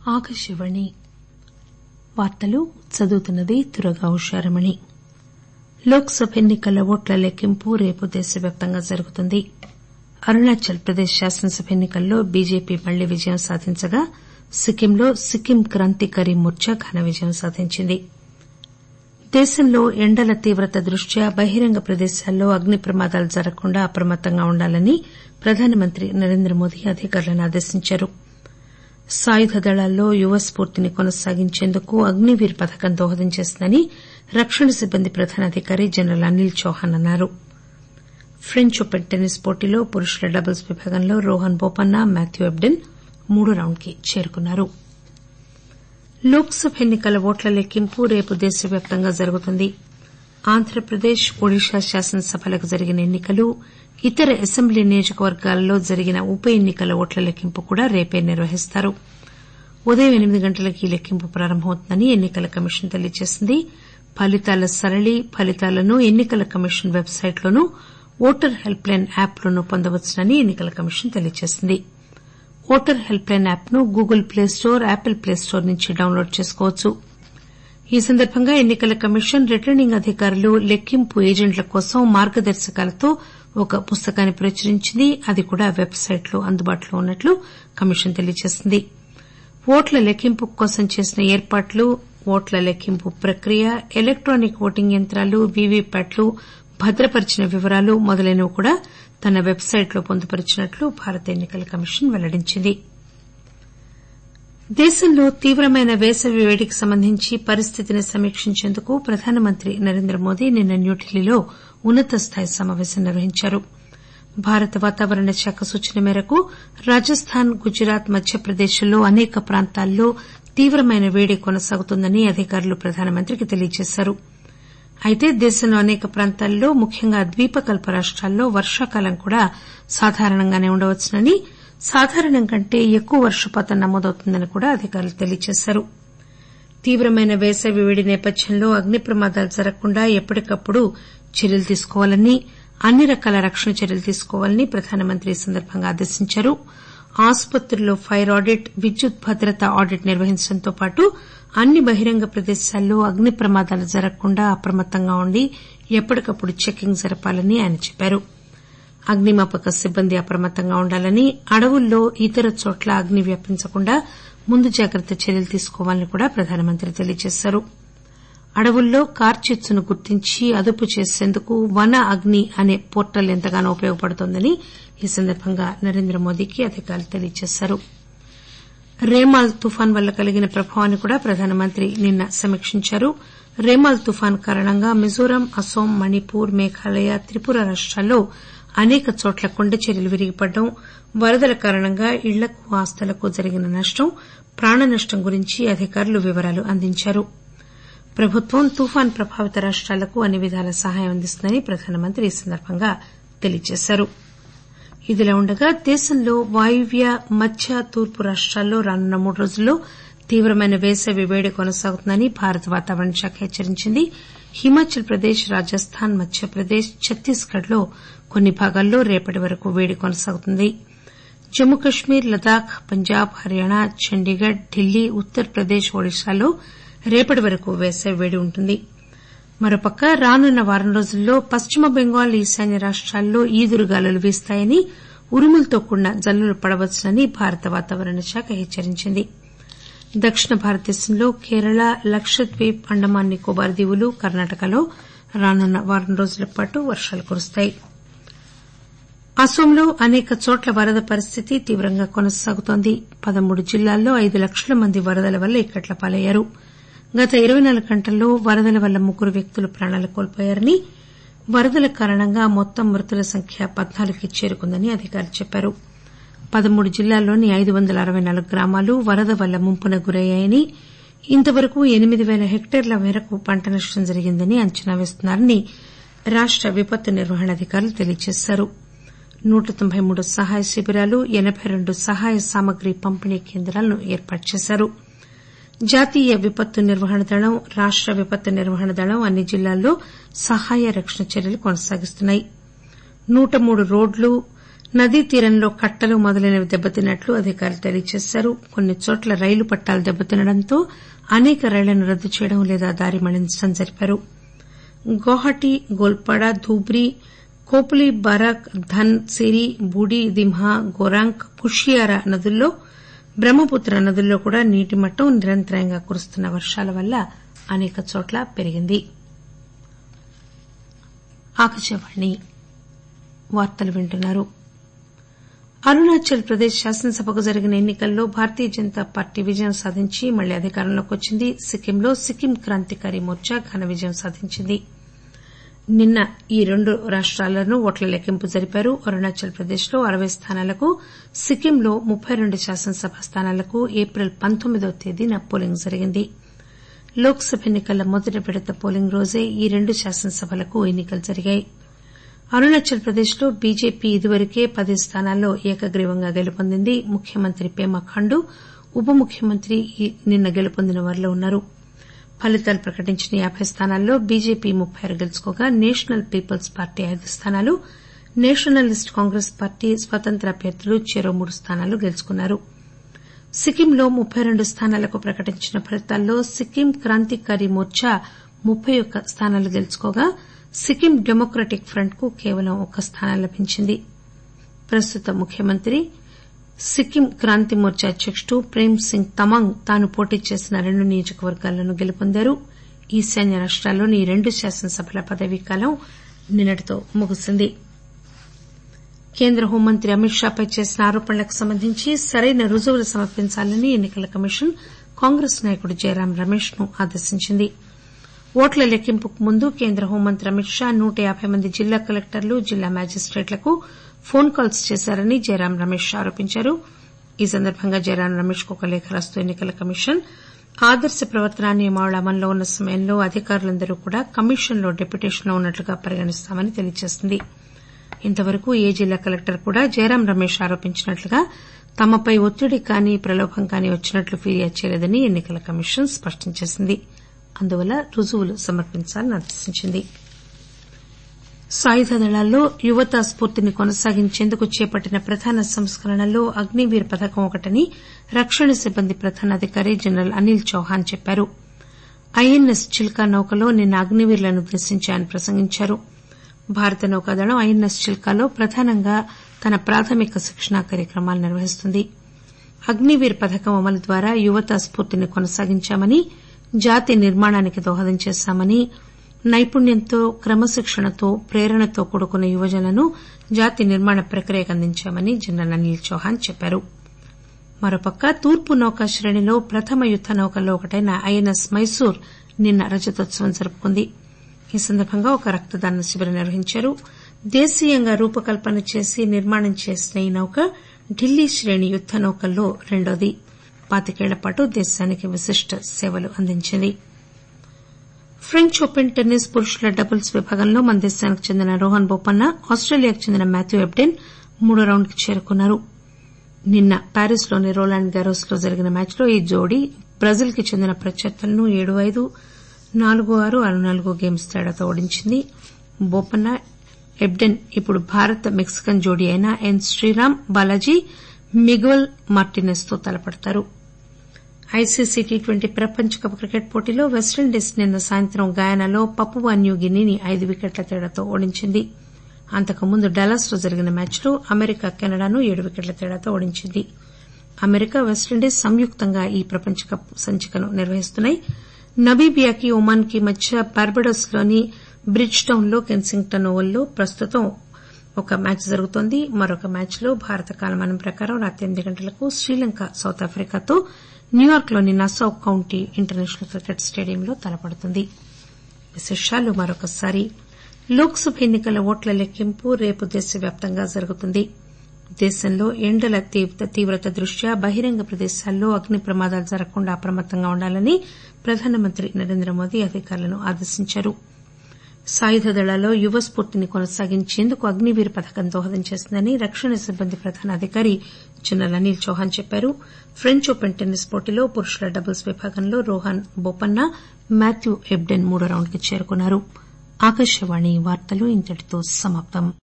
ఆకాశవాణి వార్తలు చదువుతున్నది దుర్గా ఉషారమణి లోక్ సభ ఎన్ని కల ఓట్ల లెక్కింపు రేపు దేశవ్యాప్తంగా జరుగుతుంది అరుణాచల్ ప్రదేశ్ శాసనసభ ఎన్ని కల్లో బీజేపీ మళ్లీ విజయం సాధించగా సిక్కింలో సిక్కిం క్రాంతికారి మోర్చా ఘన విజయం సాధించింది దేశంలో ఎండల తీవ్రత దృష్ట్యా బహిరంగ ప్రదేశాల్లో అగ్ని ప్రమాదాలు జరగకుండా అప్రమత్తంగా ఉండాలని ప్రధానమంత్రి నరేంద్రమోదీ అధికారులను ఆదేశించారు సాయుధ దళాల్లో యువ స్పూర్తిని కొనసాగించేందుకు అగ్నివీర్ పథకం దోహదం చేస్తుందని రక్షణ సిబ్బంది ప్రధానాధికారి జనరల్ అనిల్ చౌహాన్ అన్నారు ఫ్రెంచ్ ఓపెన్ టెన్నిస్ పోటీలో పురుషుల డబుల్స్ విభాగంలో రోహన్ బోపన్న మాథ్యూ ఎబ్డెన్ మూడో రౌండ్ కి చేరుకున్నారు లోక్ సభ ఎన్ని కల ఓట్ల లెక్కింపు రేపు దేశవ్యాప్తంగా జరుగుతుంది ఆంధ్రప్రదేశ్ ఒడిశా శాసనసభలకు జరిగిన ఎన్ని కలు ఇతర అసెంబ్లీ నియోజకవర్గాల్లో జరిగిన ఉప ఎన్ని కల ఓట్ల లెక్కింపు కూడా రేపే నిర్వహిస్తారు ఉదయం ఎనిమిది గంటలకు ఈ లెక్కింపు ప్రారంభమవుతుందని ఎన్ని కల కమిషన్ తెలియజేసింది ఫలితాల సరళి ఫలితాలను ఎన్ని కల కమిషన్ వెబ్సైట్ లోనూ ఓటర్ హెల్ప్ లైన్ యాప్ లోనూ పొందవచ్చునని ఎన్ని కల కమిషన్ తెలియజేసింది ఓటర్ హెల్ప్ లైన్ యాప్ ను Google Play Store Apple Play Store నుంచి డౌన్లోడ్ చేసుకోవచ్చు ఈ సందర్బంగా ఎన్ని కల కమిషన్ రిటర్నింగ్ అధికారులు లెక్కింపు ఏజెంట్ల కోసం మార్గదర్శకాలతో ఒక పుస్తకాన్ని ప్రచురించింది అది కూడా వెబ్సైట్ లో అందుబాటులో ఉన్నట్లు కమిషన్ తెలియజేసింది ఓట్ల లెక్కింపు కోసం చేసిన ఏర్పాట్లు ఓట్ల లెక్కింపు ప్రక్రియ ఎలక్టానిక్ ఓటింగ్ యంత్రాలు వీవీప్యాట్లు భద్రపరిచిన వివరాలు మొదలైనవి కూడా తన వెబ్సైట్ లో పొందుపరిచినట్లు భారత ఎన్ని కల కమిషన్ పెల్లడించింది దేశంలో తీవ్రమైన వేసవి వేడికి సంబంధించి పరిస్థితిని సమీక్షించేందుకు ప్రధానమంత్రి నరేంద్రమోదీ నిన్న న్యూఢిల్లీలో ఉన్నత స్థాయి సమాపేశం నిర్వహించారు భారత వాతావరణ శాఖ సూచన మేరకు రాజస్థాన్ గుజరాత్ మధ్యప్రదేశ్లలో అనేక ప్రాంతాల్లో తీవ్రమైన వేడి కొనసాగుతోందని అధికారులు ప్రధానమంత్రికి తెలియజేశారు అయితే దేశంలో అనేక ప్రాంతాల్లో ముఖ్యంగా ద్వీపకల్ప రాష్టాల్లో వర్షాకాలం కూడా సాధారణంగానే ఉండవచ్చునని సాధారణం కంటే ఎక్కువ వర్షపాతం నమోదవుతుందని కూడా అధికారులు తెలియజేశారు తీవ్రమైన వేసవి వేడి నేపథ్యంలో అగ్ని ప్రమాదాలు జరగకుండా ఎప్పటికప్పుడు చర్యలు తీసుకోవాలని అన్ని రకాల రక్షణ చర్యలు తీసుకోవాలని ప్రధానమంత్రి ఈ సందర్బంగా ఆదేశించారు ఆసుపత్రుల్లో ఫైర్ ఆడిట్ విద్యుత్ భద్రత ఆడిట్ నిర్వహించడంతో పాటు అన్ని బహిరంగ ప్రదేశాల్లో అగ్ని ప్రమాదాలు జరగకుండా అప్రమత్తంగా ఉండి ఎప్పటికప్పుడు చెకింగ్ జరపాలని ఆయన చెప్పారు అగ్నిమాపక సిబ్బంది అప్రమత్తంగా ఉండాలని అడవుల్లో ఇతర చోట్ల అగ్ని వ్యాపించకుండా ముందు జాగ్రత్త చర్యలు తీసుకోవాలని కూడా ప్రధానమంత్రి తెలియజేశారు అడవుల్లో కార్చిచ్చును గుర్తించి అదుపు చేసేందుకు వన అగ్ని అనే పోర్టల్ ఎంతగానో ఉపయోగపడుతోందని ఈ సందర్బంగా నరేంద్రమోదీకి అధికారులు తెలియజేశారు రేమాల్ తుఫాన్ వల్ల కలిగిన ప్రభావాన్ని కూడా ప్రధానమంత్రి నిన్న సమీక్షించారు రేమాల్ తుఫాన్ కారణంగా మిజోరాం అస్పాం మణిపూర్ మేఘాలయ త్రిపుర రాష్టాల్లో అనేక చోట్ల కొండచర్యలు విరిగిపడడం వరదల కారణంగా ఇళ్లకు ఆస్తులకు జరిగిన నష్టం ప్రాణనష్టం గురించి అధికారులు వివరాలు అందించారు ప్రభుత్వం తుఫాన్ ప్రభావిత రాష్టాలకు అన్ని విధాల సహాయం అందిస్తుందని ప్రధానమంత్రి ఈ సందర్బంగా తెలియజేశారు ఇదిలా ఉండగా దేశంలో వాయువ్య మధ్య తూర్పు రాష్టాల్లో రానున్న మూడు రోజుల్లో తీవ్రమైన వేసవి వేడి కొనసాగుతుందని భారత వాతావరణ శాఖ హెచ్చరించింది హిమాచల్ ప్రదేశ్ రాజస్థాన్ మధ్యప్రదేశ్ ఛత్తీస్గఢ్ లో కొన్ని భాగాల్లో రేపటి వరకు వేడి కొనసాగుతుంది జమ్మూ కశ్మీర్ లదాఖ్ పంజాబ్ హర్యానా చండీగఢ్ ఢిల్లీ ఉత్తరప్రదేశ్ ఒడిశాలో రేపటి వరకు వేసవి వేడి ఉంటుంది మరోపక్క రానున్న వారం రోజుల్లో పశ్చిమ బెంగాల్ ఈశాన్య రాష్టాల్లో ఈదురుగాలులు వీస్తాయని ఉరుములతో కూడిన జల్లులు పడవచ్చునని భారత వాతావరణ శాఖ హెచ్చరించింది దక్షిణ భారతదేశంలో కేరళ లక్షద్వీప్ అండమాన్ నికోబార్ దీవులు కర్ణాటకలో రానున్న వారం రోజుల పాటు వర్షాలు కురుస్తాయి అస్పాంలో అనేక చోట్ల వరద పరిస్థితి తీవ్రంగా కొనసాగుతోంది పదమూడు జిల్లాల్లో ఐదు లక్షల మంది వరదల వల్ల ఇక్కట్ల పాలయ్యారు గత ఇరవై నాలుగు గంటల్లో వరదల వల్ల ముగ్గురు వ్యక్తులు ప్రాణాలు కోల్పోయారని వరదల కారణంగా మొత్తం మృతుల సంఖ్య పద్నాలుగుకి చేరుకుందని అధికారులు చెప్పారు పదమూడు జిల్లాల్లోని ఐదు వందల అరవై నాలుగు గ్రామాలు వరద వల్ల ముంపున గురయ్యాయని ఇంతవరకు ఎనిమిది పేల హెక్టార్ల మేరకు పంట నష్టం జరిగిందని అంచనా వేస్తున్నారని రాష్ట విపత్తు నిర్వహణ అధికారులు తెలియజేశారు నూట తొంభై మూడు సహాయ శిబిరాలు ఎనబై రెండు సహాయ సామగ్రి పంపిణీ కేంద్రాలను ఏర్పాటు చేశారు జాతీయ విపత్తు నిర్వహణ దళం రాష్ట విపత్తు నిర్వహణ దళం అన్ని జిల్లాల్లో సహాయ రక్షణ చర్యలు కొనసాగిస్తున్నాయి నూట మూడు రోడ్లు నదీ తీరంలో కట్టలు మొదలైనవి దెబ్బతిన్నట్లు అధికారులు తెలియజేశారు కొన్ని చోట్ల రైలు పట్టాలు దెబ్బతినడంతో అనేక రైళ్లను రద్దు చేయడం లేదా దారి మళ్లించడం జరిపారు గౌహటి గోల్పాడ ధూబ్రీ కోప్లీ బారాక్ ధన్ సిరి బూడి దిమ్హా గోరాంక్ కుషియారా నదుల్లో బ్రహ్మపుత్ర నదుల్లో కూడా నీటి మట్టం నిరంతరాయంగా కురుస్తున్న వర్షాల వల్ల అనేక చోట్ల పెరిగింది అరుణాచల్ ప్రదేశ్ శాసనసభకు జరిగిన ఎన్ని కల్లో భారతీయ జనతా పార్టీ విజయం సాధించి మళ్లీ అధికారంలోకి వచ్చింది సిక్కింలో సిక్కిం క్రాంతికారి మోర్చా ఘన విజయం సాధించింది నిన్న ఈ రెండు రాష్టాల్లోనూ ఓట్ల లెక్కింపు జరిపారు అరుణాచల్ ప్రదేశ్ లో అరవై స్థానాలకు సిక్కింలో ముప్పై రెండు శాసనసభ స్థానాలకు ఏప్రిల్ పంతొమ్మిదవ తేదీన పోలింగ్ జరిగింది లోక్ సభ ఎన్ని కల మొదటి విడత పోలింగ్ రోజే ఈ రెండు శాసనసభలకు ఎన్ని కలు జరిగాయి అరుణాచల్ ప్రదేశ్ లో బీజేపీ ఇదివరకే పది స్థానాల్లో ఏకగ్రీవంగా గెలుపొందింది ముఖ్యమంత్రి పేమా ఖండూ ఉప ముఖ్యమంత్రి నిన్న గెలుపొందిన వారిలో ఉన్నారు ఫలితాలు ప్రకటించిన యాబై స్థానాల్లో బీజేపీ ముప్పై ఆరు గెలుచుకోగా నేషనల్ పీపుల్స్ పార్టీ ఐదు స్థానాలు నేషనలిస్ట్ కాంగ్రెస్ పార్టీ స్వతంత్ర అభ్యర్థులు చెరో మూడు స్థానాలు గెలుచుకున్నారు సిక్కింలో ముప్పై రెండు స్థానాలకు ప్రకటించిన ఫలితాల్లో సిక్కిం క్రాంతికారి మోర్చా ముప్పై ఒక్క స్థానాలు గెలుచుకోగా సిక్కిం డెమోక్రటిక్ ఫ్రంట్ కు కేవలం ఒక్క స్థానం లభించింది ప్రస్తుత ముఖ్యమంత్రి సిక్కిం క్రాంతి మోర్చా అధ్యకుడు ప్రేమ్ సింగ్ తమాంగ్ తాను పోటీ చేసిన రెండు నియోజకవర్గాల్లోనూ గెలుపొందారు ఈశాన్య రాష్టాల్లోని ఈ రెండు శాసనసభల పదవీకాలం నిన్నటితో ముగిసింది కేంద్ర హోంమంత్రి అమిత్ షాపై చేసిన ఆరోపణలకు సంబంధించి సరైన రుజువులు సమర్పించాలని ఎన్ని కల కమిషన్ కాంగ్రెస్ నాయకుడు జైరాం రమేష్ ను ఆదేశించింది ఓట్ల లెక్కింపుకు ముందు కేంద్ర హోంమంత్రి అమిత్ షా నూట యాబై మంది జిల్లా కలెక్టర్లు జిల్లా మేజిస్టేట్లకు ఫోన్ కాల్స్ చేశారని జైరాం రమేష్ ఆరోపించారు ఈ సందర్బంగా జైరాం రమేష్ కు ఒక లేఖ రాస్తూ ఎన్ని కల కమిషన్ ఆదర్శ ప్రవర్తన నియమావళి అమల్లో ఉన్న సమయంలో అధికారులందరూ కూడా కమిషన్ లో డెప్యుటేషన్ లో ఉన్నట్లుగా పరిగణిస్తామని తెలియజేసింది ఇంతవరకు ఏ జిల్లా కలెక్టర్ కూడా జైరాం రమేష్ ఆరోపించినట్లుగా తమపై ఒత్తిడి కానీ ప్రలోభం కానీ వచ్చినట్లు ఫిర్యాదు చేయలేదని ఎన్ని కల కమిషన్ స్పష్టం చేసింది అందువల్ల రుజువులు సమర్పించాలని ఆదేశించింది సాయుధ దళాల్లో యువత స్పూర్తిని కొనసాగించేందుకు చేపట్టిన ప్రధాన సంస్కరణల్లో అగ్నివీర్ పథకం ఒకటని రక్షణ సిబ్బంది ప్రధానాధికారి జనరల్ అనిల్ చౌహాన్ చెప్పారు ఐఎన్ఎస్ చిల్కా నౌకలో నిన్న అగ్నివీర్లను ఉద్దేశించి ఆయన ప్రసంగించారు భారత నౌకాదళం ఐఎన్ఎస్ చిల్కాలో ప్రధానంగా తన ప్రాథమిక శిక్షణా కార్యక్రమాలు నిర్వహిస్తుంది అగ్నివీర్ పథకం అమలు ద్వారా యువత స్పూర్తిని కొనసాగించామని జాతి నిర్మాణానికి దోహదం చేశామని నైపుణ్యంతో క్రమశిక్షణతో ప్రేరణతో కూడుకున్న యువజనులను జాతి నిర్మాణ ప్రక్రియకు అందించామని జనరల్ అనిల్ చౌహాన్ చెప్పారు మరోపక్క తూర్పు నౌకా శ్రేణిలో ప్రథమ యుద్ద నౌకల్లో ఒకటైన ఐఎన్ఎస్ మైసూర్ నిన్న రజతోత్సవం జరుపుకుంది ఈ సందర్బంగా ఒక రక్తదాన శిబిరం నిర్వహించారు దేశీయంగా రూపకల్పన చేసి నిర్మాణం చేసిన ఈ నౌక ఢిల్లీ శ్రేణి యుద్ద నౌకల్లో రెండోది పాతికేళ్ల పాటు దేశానికి విశిష్ట సేవలు అందించింది ఫ్రెంచ్ ఓపెన్ టెన్నిస్ పురుషుల డబుల్స్ విభాగంలో మన దేశానికి చెందిన రోహన్ బోపన్న ఆస్టేలియాకు చెందిన మాథ్యూ ఎబ్డెన్ మూడో రౌండ్ కు చేరుకున్నారు నిన్న ప్యారిస్ లోని రోలాండ్ గారోస్ లో జరిగిన మ్యాచ్ లో ఈ జోడీ బ్రెజిల్ కి చెందిన ప్రత్యర్థులను ఏడు ఐదు నాలుగు ఆరు ఆరు నాలుగు గేమ్స్ తేడాతో ఓడించింది బోపన్న ఎబ్డెన్ ఇప్పుడు భారత మెక్సికన్ జోడీ అయిన N Sriram Balaji Miguel Martinez తో తలపడతారు ఐసీసీ టీ ట్వంటీ ప్రపంచ కప్ క్రికెట్ పోటీలో వెస్టిండీస్ నిన్న సాయంత్రం గయానాలో పపువా న్యూ గినీని ఐదు వికెట్ల తేడాతో ఓడించింది అంతకుముందు డల్లాస్ లో జరిగిన మ్యాచ్ లో అమెరికా కెనడాను ఏడు వికెట్ల తేడాతో ఓడించింది అమెరికా వెస్టిండీస్ సంయుక్తంగా ఈ ప్రపంచ కప్ సంచికను నిర్వహిస్తున్నాయి నమీబియాకి ఒమాన్ కి మధ్య బార్బడోస్ లోని బ్రిడ్జ్ టౌన్ లో కెన్సింగ్టన్ ఓవల్ లో ప్రస్తుతం ఒక మ్యాచ్ జరుగుతోంది మరొక మ్యాచ్ లో భారత కాలమానం ప్రకారం రాత్రి ఎనిమిది గంటలకు శ్రీలంక సౌత్ ఆఫ్రికాతో న్యూయార్క్ లోని నసౌ కౌంటీ ఇంటర్నేషనల్ క్రికెట్ స్టేడియంలో తలపడుతుంది విశేషాలు మరొకసారి లోక్ సభ ఎన్ని కల ఓట్ల లెక్కింపు రేపు దేశవ్యాప్తంగా జరుగుతుంది దేశంలో ఎండల తీవ్రత దృష్ట్యా బహిరంగ ప్రదేశాల్లో అగ్ని ప్రమాదాలు జరగకుండా అప్రమత్తంగా ఉండాలని ప్రధానమంత్రి నరేంద్ర మోదీ అధికారులను ఆదేశించారు సాయుధ దళాల్లో యువ స్పూర్తిని కొనసాగించేందుకు అగ్నివీర్ పథకం దోహదం చేస్తుందని రక్షణ సిబ్బంది ప్రధానాధికారి జనరల్ అనిల్ చౌహాన్ చెప్పారు ఫ్రెంచ్ ఓపెన్ టెన్నిస్ పోటీలో పురుషుల డబుల్స్ విభాగంలో రోహన్ బోపన్న మాథ్యూ ఎబ్డెన్ మూడో రౌండ్ కు చేరుకున్నారు